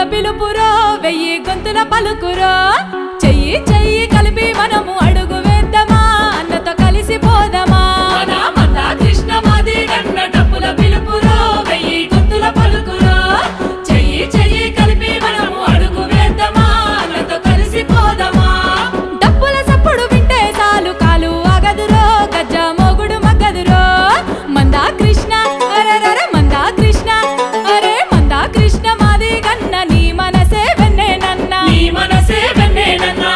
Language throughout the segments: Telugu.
పిలుపురో వెయ్యి గొంతుల పలుకురో చెయ్యి చెయ్యి కలిపి మనము అడుగు వేద్దామా అన్నతో కలిసి పోదామా మన మంద కృష్ణ మాది గన్న డప్పుల పిలుపురో వెయ్యి గొంతుల పలుకురో చెయ్యి చెయ్యి కలిపి మనము అడుగు వేద్దామా అన్నతో కలిసి పోదామా డప్పుల సప్పుడు వింటే చాలు కాలు ఆగదురో గజ్జ మోగుడు మగ్గదురో మందా కృష్ణ అరరర మందా కృష్ణ అరే మందా కృష్ణ మాది గన్న నీ మనసే వెన్నే నన్న నీ మనసే వెన్నేనన్నా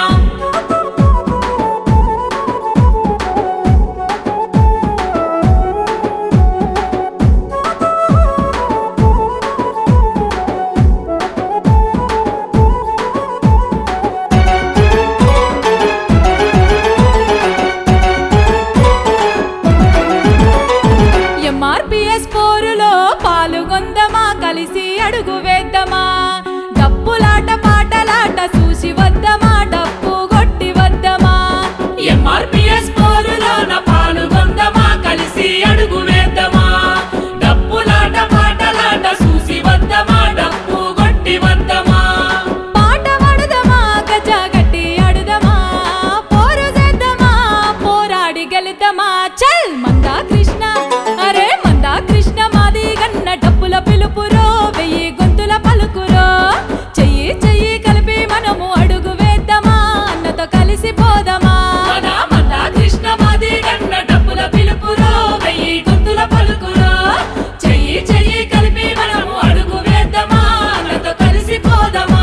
ఎంఆర్పిఎస్ పోరులో పాలుగొందమా కలిసి అడుగు వేద్దామా డప్పులాట పాటలాట చూసి వద్దమా డప్పు కొట్టి వద్దమా ఎంఆర్పిఎస్ పోరులోన పాలుగొందమా కలిసి అడుగు వేద్దామా డప్పులాట పాటలాట చూసి వద్దమా డప్పు కొట్టి వద్దమా పాట పాడుదమా గజ గట్టి ఆడుదమా పోరు చేద్దామా పోరాడి గెలుద్దామా చల్ మందా కృష్ణ అరే మందా కృష్ణ మాది గన్న డప్పుల పిలుపురో వెయ్యి గొంతుల పలుకురో చెయ్యి చెయ్యి కలిపి మనము అడుగు వేద్దామా అన్నతో కలిసి పోదామా మన మంద కృష్ణ మాది గన్న డప్పుల పిలుపురో వెయ్యి గొంతుల పలుకురో చెయ్యి చెయ్యి కలిపి మనము అడుగు వేద్దామా అన్నతో కలిసి పోదామా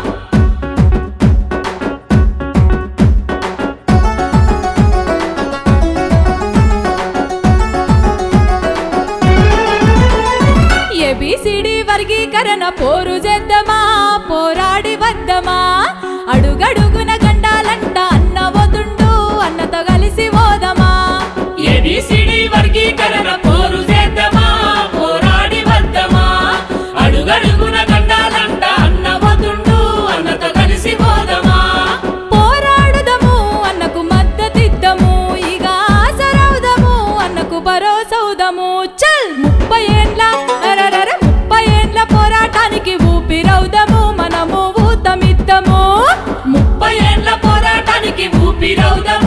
ఏబిసిడి వర్గీకరణ పోరు చేద్దామా పోరాడి వద్దమా అడుగడుగున గండాలంట అన్న వదుండు అన్నతో కలిసి పోదమా ఏబిసిడి వర్గీకరణ పోరు చేద్దామా పోరాడి వద్దమా అడుగడుగున గండాలంట అన్న వదుండు అన్నతో కలిసి పోదమా పోరాడుదము అన్నకు మద్దతిద్దము ఇక ఆసరవుదము అన్నకు భరోసవుదము చల్ ముప్పై ఏండ్ల అరరర ముప్పై ఏండ్ల పోరాటానికి ఊపిరవుదము మనము ఊతమిద్దము ముప్పై ఏండ్ల పోరాటానికి ఊపిరవుదమా